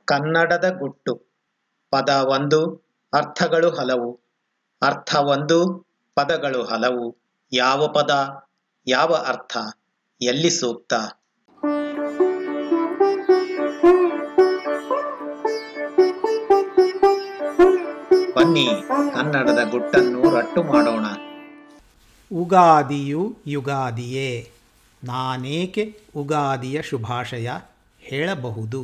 ಕನ್ನಡದ ಗುಟ್ಟು ಪದ ಒಂದು ಅರ್ಥಗಳು ಹಲವು ಅರ್ಥ ಒಂದು ಪದಗಳು ಹಲವು ಯಾವ ಪದ ಯಾವ ಅರ್ಥ ಎಲ್ಲಿ ಸೂಕ್ತ ಬನ್ನಿ ಕನ್ನಡದ ಗುಟ್ಟನ್ನು ರಟ್ಟು ಮಾಡೋಣ ಉಗಾದಿಯು ಯುಗಾದಿಯೇ ನಾನೇಕೆ ಉಗಾದಿಯ ಶುಭಾಶಯ ಹೇಳಬಹುದು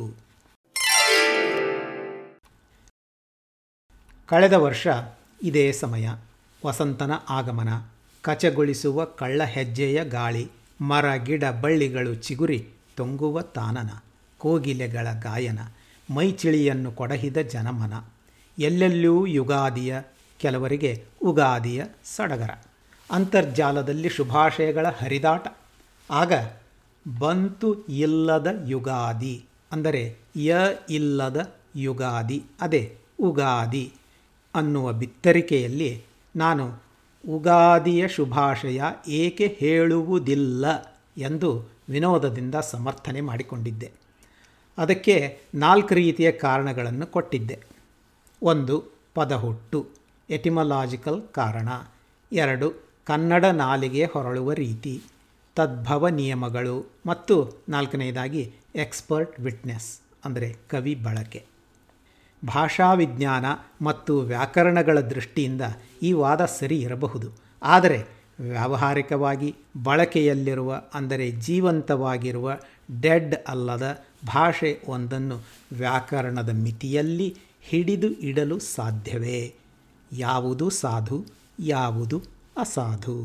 ಕಳೆದ ವರ್ಷ ಇದೇ ಸಮಯ ವಸಂತನ ಆಗಮನ ಕಚಗೊಳಿಸುವ ಕಳ್ಳ ಹೆಜ್ಜೆಯ ಗಾಳಿ ಮರ ಗಿಡ ಬಳ್ಳಿಗಳು ಚಿಗುರಿ ತೊಂಗುವ ತಾನನ ಕೋಗಿಲೆಗಳ ಗಾಯನ ಮೈಚಿಳಿಯನ್ನು ಕೊಡಹಿದ ಜನಮನ ಎಲ್ಲೆಲ್ಲೂ ಯುಗಾದಿಯ ಕೆಲವರಿಗೆ ಉಗಾದಿಯ ಸಡಗರ ಅಂತರ್ಜಾಲದಲ್ಲಿ ಶುಭಾಶಯಗಳ ಹರಿದಾಟ ಆಗ ಬಂತು ಇಲ್ಲದ ಯುಗಾದಿ ಅಂದರೆ ಯ ಇಲ್ಲದ ಯುಗಾದಿ ಅದೇ ಉಗಾದಿ ಅನ್ನುವ ಬಿತ್ತರಿಕೆಯಲ್ಲಿ ನಾನು ಉಗಾದಿಯ ಶುಭಾಶಯ ಏಕೆ ಹೇಳುವುದಿಲ್ಲ ಎಂದು ವಿನೋದದಿಂದ ಸಮರ್ಥನೆ ಮಾಡಿಕೊಂಡಿದ್ದೆ ಅದಕ್ಕೆ ನಾಲ್ಕು ರೀತಿಯ ಕಾರಣಗಳನ್ನು ಕೊಟ್ಟಿದ್ದೆ ಒಂದು ಪದಹುಟ್ಟು ಎಟಿಮಲಾಜಿಕಲ್ ಕಾರಣ ಎರಡು ಕನ್ನಡ ನಾಲಿಗೆ ಹೊರಳುವ ರೀತಿ ತದ್ಭವ ನಿಯಮಗಳು ಮತ್ತು ನಾಲ್ಕನೆಯದಾಗಿ ಎಕ್ಸ್ಪರ್ಟ್ ವಿಟ್ನೆಸ್ ಅಂದರೆ ಕವಿ ಬಳಕೆ ಭಾಷಾವಿಜ್ಞಾನ ಮತ್ತು ವ್ಯಾಕರಣಗಳ ದೃಷ್ಟಿಯಿಂದ ಈ ವಾದ ಸರಿ ಇರಬಹುದು ಆದರೆ ವ್ಯಾವಹಾರಿಕವಾಗಿ ಬಳಕೆಯಲ್ಲಿರುವ ಅಂದರೆ ಜೀವಂತವಾಗಿರುವ ಡೆಡ್ ಅಲ್ಲದ ಭಾಷೆ ಒಂದನ್ನು ವ್ಯಾಕರಣದ ಮಿತಿಯಲ್ಲಿ ಹಿಡಿದು ಇಡಲು ಸಾಧ್ಯವೇ ಯಾವುದು ಸಾಧು ಯಾವುದು ಅಸಾಧು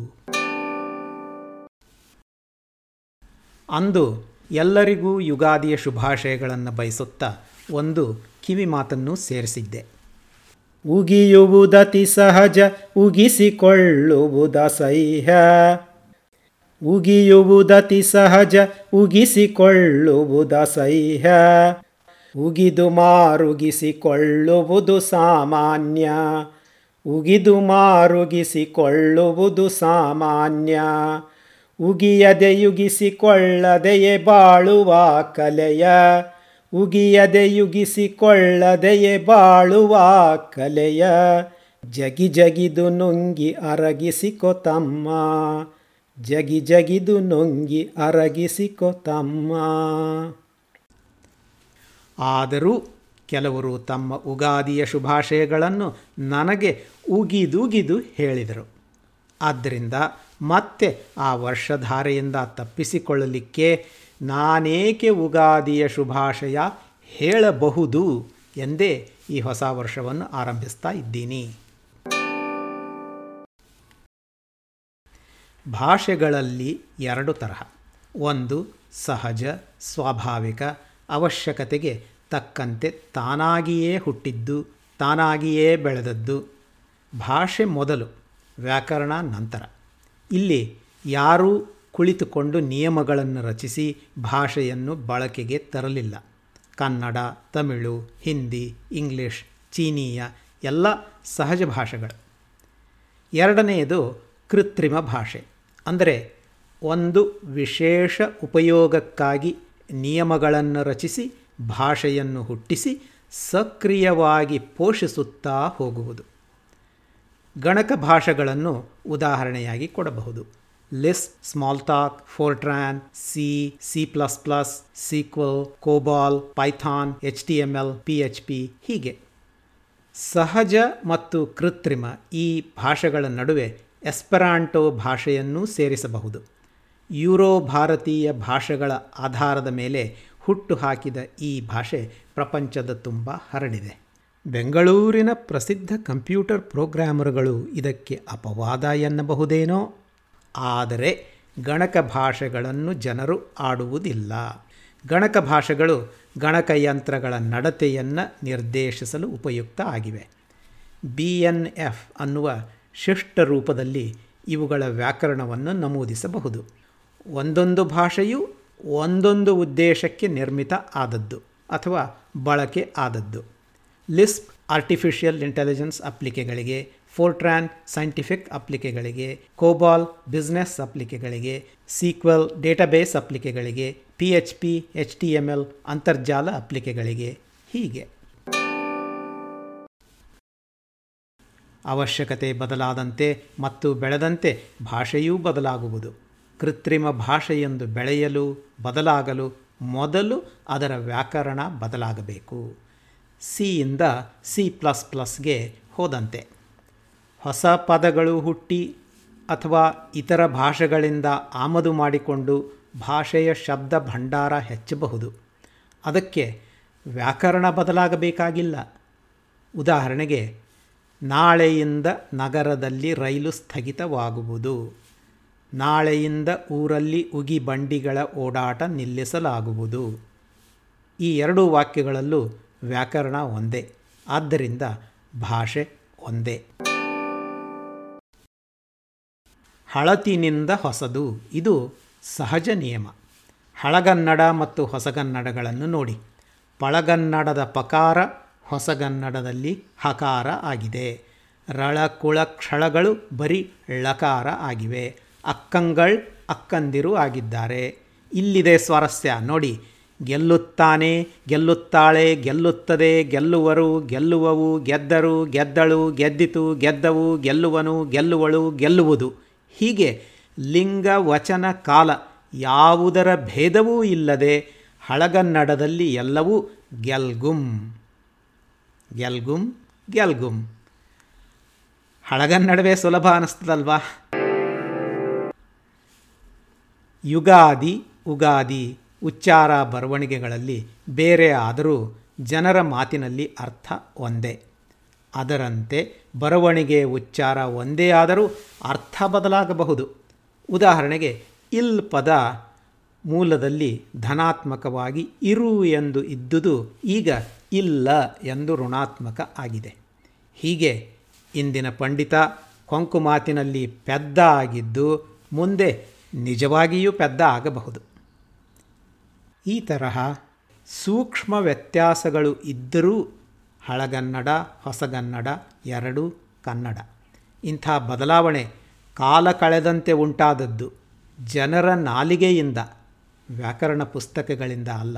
ಅಂದು ಎಲ್ಲರಿಗೂ ಯುಗಾದಿಯ ಶುಭಾಶಯಗಳನ್ನು ಬಯಸುತ್ತಾ ಒಂದು ಕಿವಿ ಮಾತನ್ನು ಸೇರಿಸಿದ್ದೆ ಉಗಿಯುವುದತಿ ಸಹಜ ಉಗಿಸಿಕೊಳ್ಳುವುದ ಸಹ್ಯ ಉಗಿಯುವುದತಿ ಸಹಜ ಉಗಿಸಿಕೊಳ್ಳುವುದ ಸಹ್ಯ ಉಗಿದು ಮಾರುಗಿಸಿಕೊಳ್ಳುವುದು ಸಾಮಾನ್ಯ ಉಗಿದು ಮಾರುಗಿಸಿಕೊಳ್ಳುವುದು ಸಾಮಾನ್ಯ ಉಗಿಯದೆ ಯುಗಿಸಿಕೊಳ್ಳದೆಯೇ ಬಾಳುವ ಕಲೆಯ ಉಗಿಯದೆ ಯುಗಿಸಿಕೊಳ್ಳದೆಯೇ ಬಾಳುವ ಕಲೆಯ ಜಗಿ ಜಗಿದು ನುಂಗಿ ಅರಗಿಸಿಕೊ ತಮ್ಮ ಜಗಿ ಜಗಿದು ನುಂಗಿ ಅರಗಿಸಿಕೊ ತಮ್ಮ ಆದರೂ ಕೆಲವರು ತಮ್ಮ ಉಗಾದಿಯ ಶುಭಾಶಯಗಳನ್ನು ನನಗೆ ಉಗಿದುಗಿದು ಹೇಳಿದರು ಆದ್ದರಿಂದ ಮತ್ತೆ ಆ ವರ್ಷಧಾರೆಯಿಂದ ತಪ್ಪಿಸಿಕೊಳ್ಳಲಿಕ್ಕೆ ನಾನೇಕೆ ಉಗಾದಿಯ ಶುಭಾಶಯ ಹೇಳಬಹುದು ಎಂದೇ ಈ ಹೊಸ ವರ್ಷವನ್ನು ಆರಂಭಿಸ್ತಾ ಇದ್ದೀನಿ ಭಾಷೆಗಳಲ್ಲಿ ಎರಡು ತರಹ ಒಂದು ಸಹಜ ಸ್ವಾಭಾವಿಕ ಅವಶ್ಯಕತೆಗೆ ತಕ್ಕಂತೆ ತಾನಾಗಿಯೇ ಹುಟ್ಟಿದ್ದು ತಾನಾಗಿಯೇ ಬೆಳೆದದ್ದು ಭಾಷೆ ಮೊದಲು ವ್ಯಾಕರಣ ನಂತರ ಇಲ್ಲಿ ಯಾರೂ ಕುಳಿತುಕೊಂಡು ನಿಯಮಗಳನ್ನು ರಚಿಸಿ ಭಾಷೆಯನ್ನು ಬಳಕೆಗೆ ತರಲಿಲ್ಲ ಕನ್ನಡ ತಮಿಳು ಹಿಂದಿ ಇಂಗ್ಲಿಷ್ ಚೀನೀಯ ಎಲ್ಲ ಸಹಜ ಭಾಷೆಗಳು ಎರಡನೆಯದು ಕೃತ್ರಿಮ ಭಾಷೆ ಅಂದರೆ ಒಂದು ವಿಶೇಷ ಉಪಯೋಗಕ್ಕಾಗಿ ನಿಯಮಗಳನ್ನು ರಚಿಸಿ ಭಾಷೆಯನ್ನು ಹುಟ್ಟಿಸಿ ಸಕ್ರಿಯವಾಗಿ ಪೋಷಿಸುತ್ತಾ ಹೋಗುವುದು ಗಣಕ ಭಾಷೆಗಳನ್ನು ಉದಾಹರಣೆಯಾಗಿ ಕೊಡಬಹುದು Lisp Smalltalk Fortran C C plus plus SQL COBOL Python H T M L P H P ಹೀಗೆ ಸಹಜ ಮತ್ತು ಕೃತ್ರಿಮ ಈ ಭಾಷೆಗಳ ನಡುವೆ ಎಸ್ಪೆರಾಂಟೋ ಭಾಷೆಯನ್ನೂ ಸೇರಿಸಬಹುದು ಯೂರೋ ಭಾರತೀಯ ಭಾಷೆಗಳ ಆಧಾರದ ಮೇಲೆ ಹುಟ್ಟು ಹಾಕಿದ ಈ ಭಾಷೆ ಪ್ರಪಂಚದ ತುಂಬ ಹರಡಿದೆ ಬೆಂಗಳೂರಿನ ಪ್ರಸಿದ್ಧ ಕಂಪ್ಯೂಟರ್ ಪ್ರೋಗ್ರಾಮರ್ಗಳು ಇದಕ್ಕೆ ಅಪವಾದ ಎನ್ನಬಹುದೇನೋ ಆದರೆ ಗಣಕ ಭಾಷೆಗಳನ್ನು ಜನರು ಆಡುವುದಿಲ್ಲ ಗಣಕ ಭಾಷೆಗಳು ಗಣಕಯಂತ್ರಗಳ ನಡತೆಯನ್ನು ನಿರ್ದೇಶಿಸಲು ಉಪಯುಕ್ತ ಆಗಿವೆ ಬಿ ಎನ್ ಎಫ್ ಅನ್ನುವ ಶಿಷ್ಟ ರೂಪದಲ್ಲಿ ಇವುಗಳ ವ್ಯಾಕರಣವನ್ನು ನಮೂದಿಸಬಹುದು ಒಂದೊಂದು ಭಾಷೆಯು ಒಂದೊಂದು ಉದ್ದೇಶಕ್ಕೆ ನಿರ್ಮಿತ ಆದದ್ದು ಅಥವಾ ಬಳಕೆ ಆದದ್ದು ಲಿಸ್ಪ್ ಆರ್ಟಿಫಿಷಿಯಲ್ ಇಂಟೆಲಿಜೆನ್ಸ್ ಅಪ್ಲಿಕೆಗಳಿಗೆ ಫೋರ್ಟ್ರಾನ್ ಸೈಂಟಿಫಿಕ್ ಅಪ್ಲಿಕೆಗಳಿಗೆ ಕೋಬಾಲ್ ಬಿಸ್ನೆಸ್ ಅಪ್ಲಿಕೆಗಳಿಗೆ ಸೀಕ್ವೆಲ್ ಡೇಟಾಬೇಸ್ ಅಪ್ಲಿಕೆಗಳಿಗೆ P H P H T M L ಅಂತರ್ಜಾಲ ಅಪ್ಲಿಕೆಗಳಿಗೆ ಹೀಗೆ ಅವಶ್ಯಕತೆ ಬದಲಾದಂತೆ ಮತ್ತು ಬೆಳೆದಂತೆ ಭಾಷೆಯೂ ಬದಲಾಗುವುದು ಕೃತ್ರಿಮ ಭಾಷೆಯೊಂದು ಬೆಳೆಯಲು ಬದಲಾಗಲು ಮೊದಲು ಅದರ ವ್ಯಾಕರಣ ಬದಲಾಗಬೇಕು ಸಿಯಿಂದ ಸಿ ಪ್ಲಸ್ ಪ್ಲಸ್ಗೆ ಹೋದಂತೆ ಹೊಸ ಪದಗಳು ಹುಟ್ಟಿ ಅಥವಾ ಇತರ ಭಾಷೆಗಳಿಂದ ಆಮದು ಮಾಡಿಕೊಂಡು ಭಾಷೆಯ ಶಬ್ದ ಭಂಡಾರ ಹೆಚ್ಚಬಹುದು ಅದಕ್ಕೆ ವ್ಯಾಕರಣ ಬದಲಾಗಬೇಕಾಗಿಲ್ಲ ಉದಾಹರಣೆಗೆ ನಾಳೆಯಿಂದ ನಗರದಲ್ಲಿ ರೈಲು ಸ್ಥಗಿತವಾಗುವುದು ನಾಳೆಯಿಂದ ಊರಲ್ಲಿ ಉಗಿ ಬಂಡಿಗಳ ಓಡಾಟ ನಿಲ್ಲಿಸಲಾಗುವುದು ಈ ಎರಡೂ ವಾಕ್ಯಗಳಲ್ಲೂ ವ್ಯಾಕರಣ ಒಂದೇ ಆದ್ದರಿಂದ ಭಾಷೆ ಒಂದೇ ಹಳತಿನಿಂದ ಹೊಸದು ಇದು ಸಹಜ ನಿಯಮ ಹಳಗನ್ನಡ ಮತ್ತು ಹೊಸಗನ್ನಡಗಳನ್ನು ನೋಡಿ ಪಳಗನ್ನಡದ ಪಕಾರ ಹೊಸಗನ್ನಡದಲ್ಲಿ ಹಕಾರ ಆಗಿದೆ ರಳ ಕುಳ ಕ್ಷಳಗಳು ಬರೀ ಳಕಾರ ಆಗಿವೆ ಅಕ್ಕಂಗಳ್ ಅಕ್ಕಂದಿರು ಆಗಿದ್ದಾರೆ ಇಲ್ಲಿದೆ ಸ್ವಾರಸ್ಯ ನೋಡಿ ಗೆಲ್ಲುತ್ತಾನೆ ಗೆಲ್ಲುತ್ತಾಳೆ ಗೆಲ್ಲುತ್ತದೆ ಗೆಲ್ಲುವರು ಗೆಲ್ಲುವವು ಗೆದ್ದರು ಗೆದ್ದಳು ಗೆದ್ದಿತು ಗೆದ್ದವು ಗೆಲ್ಲುವನು ಗೆಲ್ಲುವಳು ಗೆಲ್ಲುವುದು ಹೀಗೆ ಲಿಂಗ ವಚನ ಕಾಲ ಯಾವುದರ ಭೇದವೂ ಇಲ್ಲದೆ ಹಳಗನ್ನಡದಲ್ಲಿ ಎಲ್ಲವೂ ಗೆಲ್ಗುಂ ಗೆಲ್ಗುಂ ಗೆಲ್ಗುಂ ಹಳಗನ್ನಡವೇ ಸುಲಭ ಅನ್ನಿಸ್ತದಲ್ವಾ ಯುಗಾದಿ ಉಗಾದಿ ಉಚ್ಚಾರ ಬರವಣಿಗೆಗಳಲ್ಲಿ ಬೇರೆ ಆದರೂ ಜನರ ಮಾತಿನಲ್ಲಿ ಅರ್ಥ ಒಂದೇ ಅದರಂತೆ ಬರವಣಿಗೆ ಉಚ್ಚಾರ ಒಂದೇ ಆದರೂ ಅರ್ಥ ಬದಲಾಗಬಹುದು ಉದಾಹರಣೆಗೆ ಇಲ್ ಪದ ಮೂಲದಲ್ಲಿ ಧನಾತ್ಮಕವಾಗಿ ಇರು ಎಂದು ಇದ್ದುದು ಈಗ ಇಲ್ಲ ಎಂದು ಋಣಾತ್ಮಕ ಆಗಿದೆ ಹೀಗೆ ಇಂದಿನ ಪಂಡಿತ ಕೊಂಕು ಮಾತಿನಲ್ಲಿ ಪೆದ್ದ ಆಗಿದ್ದು ಮುಂದೆ ನಿಜವಾಗಿಯೂ ಪೆದ್ದ ಆಗಬಹುದು ಈ ತರಹ ಸೂಕ್ಷ್ಮ ವ್ಯತ್ಯಾಸಗಳು ಇದ್ದರೂ ಹಳಗನ್ನಡ ಹೊಸಗನ್ನಡ ಎರಡೂ ಕನ್ನಡ ಇಂಥ ಬದಲಾವಣೆ ಕಾಲ ಕಳೆದಂತೆ ಉಂಟಾದದ್ದು ಜನರ ನಾಲಿಗೆಯಿಂದ ವ್ಯಾಕರಣ ಪುಸ್ತಕಗಳಿಂದ ಅಲ್ಲ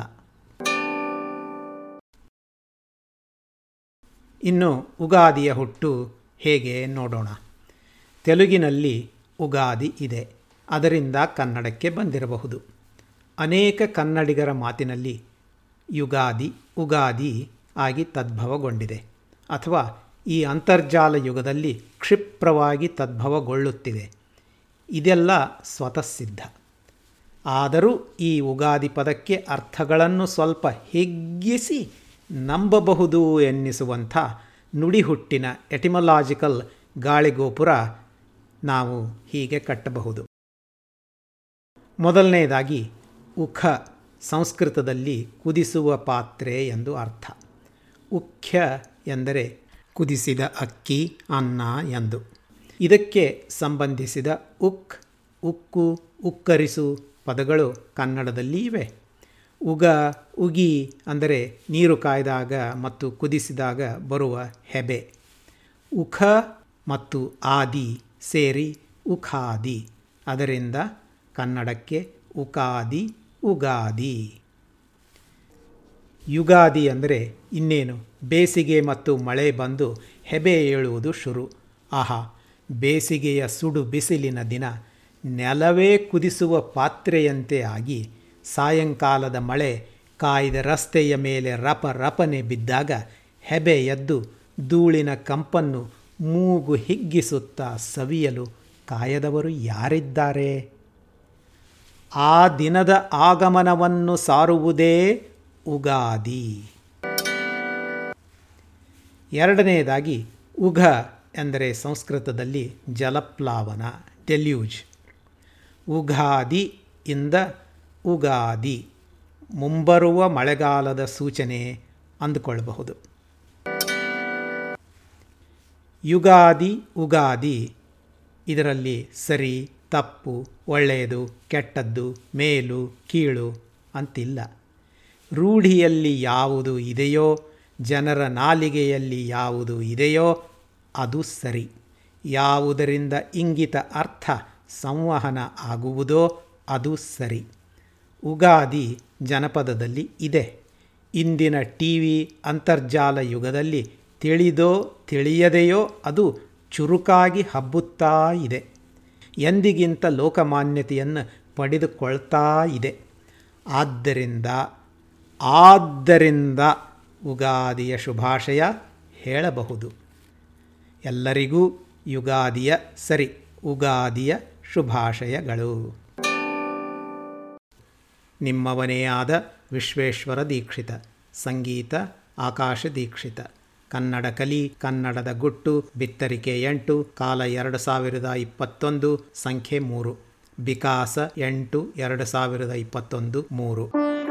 ಇನ್ನು ಉಗಾದಿಯ ಹುಟ್ಟು ಹೇಗೆ ನೋಡೋಣ ತೆಲುಗಿನಲ್ಲಿ ಉಗಾದಿ ಇದೆ ಅದರಿಂದ ಕನ್ನಡಕ್ಕೆ ಬಂದಿರಬಹುದು ಅನೇಕ ಕನ್ನಡಿಗರ ಮಾತಿನಲ್ಲಿ ಯುಗಾದಿ ಉಗಾದಿ ಆಗಿ ತದ್ಭವಗೊಂಡಿದೆ ಅಥವಾ ಈ ಅಂತರ್ಜಾಲ ಯುಗದಲ್ಲಿ ಕ್ಷಿಪ್ರವಾಗಿ ತದ್ಭವಗೊಳ್ಳುತ್ತಿದೆ ಇದೆಲ್ಲ ಸ್ವತಃಸಿದ್ಧ ಆದರೂ ಈ ಉಗಾದಿ ಪದಕ್ಕೆ ಅರ್ಥಗಳನ್ನು ಸ್ವಲ್ಪ ಹಿಗ್ಗಿಸಿ ನಂಬಬಹುದು ಎನ್ನಿಸುವಂಥ ನುಡಿಹುಟ್ಟಿನ ಎಟಿಮಲಾಜಿಕಲ್ ಗಾಳಿಗೋಪುರ ನಾವು ಹೀಗೆ ಕಟ್ಟಬಹುದು ಮೊದಲನೆಯದಾಗಿ ಉಖ ಸಂಸ್ಕೃತದಲ್ಲಿ ಕುದಿಸುವ ಪಾತ್ರೆ ಎಂದು ಅರ್ಥ ಉಖ್ಯ ಎಂದರೆ ಕುದಿಸಿದ ಅಕ್ಕಿ ಅನ್ನ ಎಂದು ಇದಕ್ಕೆ ಸಂಬಂಧಿಸಿದ ಉಕ್ ಉಕ್ಕು ಉಕ್ಕರಿಸು ಪದಗಳು ಕನ್ನಡದಲ್ಲಿ ಇವೆ ಉಗ ಉಗಿ ಅಂದರೆ ನೀರು ಕಾಯ್ದಾಗ ಮತ್ತು ಕುದಿಸಿದಾಗ ಬರುವ ಹೆಬೆ ಉಖ ಮತ್ತು ಆದಿ ಸೇರಿ ಉಖಾದಿ ಅದರಿಂದ ಕನ್ನಡಕ್ಕೆ ಉಗಾದಿ ಉಗಾದಿ ಯುಗಾದಿ ಅಂದರೆ ಇನ್ನೇನು ಬೇಸಿಗೆ ಮತ್ತು ಮಳೆ ಬಂದು ಹೆಬೆ ಏಳುವುದು ಶುರು ಆಹಾ ಬೇಸಿಗೆಯ ಸುಡು ಬಿಸಿಲಿನ ದಿನ ನೆಲವೇ ಕುದಿಸುವ ಪಾತ್ರೆಯಂತೆ ಆಗಿ ಸಾಯಂಕಾಲದ ಮಳೆ ಕಾಯ್ದ ರಸ್ತೆಯ ಮೇಲೆ ರಪ ರಪನೆ ಬಿದ್ದಾಗ ಹೆಬೆ ಎದ್ದು ಧೂಳಿನ ಕಂಪನ್ನು ಮೂಗು ಹಿಗ್ಗಿಸುತ್ತಾ ಸವಿಯಲು ಕಾಯದವರು ಯಾರಿದ್ದಾರೆ ಆ ದಿನದ ಆಗಮನವನ್ನು ಸಾರುವುದೇ ಉಗಾದಿ ಎರಡನೆಯದಾಗಿ ಉಘ ಎಂದರೆ ಸಂಸ್ಕೃತದಲ್ಲಿ ಜಲಪ್ಲಾವನ ಡೆಲ್ಯೂಜ್ ಉಗಾದಿ ಇಂದ ಉಗಾದಿ ಮುಂಬರುವ ಮಳೆಗಾಲದ ಸೂಚನೆ ಅಂದುಕೊಳ್ಳಬಹುದು ಯುಗಾದಿ ಉಗಾದಿ ಇದರಲ್ಲಿ ಸರಿ ತಪ್ಪು ಒಳ್ಳೆಯದು ಕೆಟ್ಟದ್ದು ಮೇಲು ಕೀಳು ಅಂತಿಲ್ಲ ರೂಢಿಯಲ್ಲಿ ಯಾವುದು ಇದೆಯೋ ಜನರ ನಾಲಿಗೆಯಲ್ಲಿ ಯಾವುದು ಇದೆಯೋ ಅದು ಸರಿ ಯಾವುದರಿಂದ ಇಂಗಿತ ಅರ್ಥ ಸಂವಹನ ಆಗುವುದೋ ಅದು ಸರಿ ಉಗಾದಿ ಜನಪದದಲ್ಲಿ ಇದೆ ಇಂದಿನ ಟಿ ವಿ ಅಂತರ್ಜಾಲ ಯುಗದಲ್ಲಿ ತಿಳಿದೋ ತಿಳಿಯದೆಯೋ ಅದು ಚುರುಕಾಗಿ ಹಬ್ಬುತ್ತಾ ಇದೆ ಎಂದಿಗಿಂತ ಲೋಕಮಾನ್ಯತೆಯನ್ನು ಪಡೆದುಕೊಳ್ತಾ ಇದೆ ಆದ್ದರಿಂದ ಆದ್ದರಿಂದ ಉಗಾದಿಯ ಶುಭಾಶಯ ಹೇಳಬಹುದು ಎಲ್ಲರಿಗೂ ಯುಗಾದಿಯ ಸರಿ ಉಗಾದಿಯ ಶುಭಾಶಯಗಳು ನಿಮ್ಮವನೇ ಆದ ವಿಶ್ವೇಶ್ವರ ದೀಕ್ಷಿತ ಸಂಗೀತ ಆಕಾಶ ದೀಕ್ಷಿತ ಕನ್ನಡ ಕಲಿ ಕನ್ನಡದ ಗುಟ್ಟು ಬಿತ್ತರಿಕೆ ಎಂಟು ಕಾಲ ಎರಡು ಸಾವಿರದ ಇಪ್ಪತ್ತೊಂದು ಸಂಖ್ಯೆ ಮೂರು ವಿಕಾಸ ಎಂಟು ಎರಡು ಸಾವಿರದ ಇಪ್ಪತ್ತೊಂದು ಮೂರು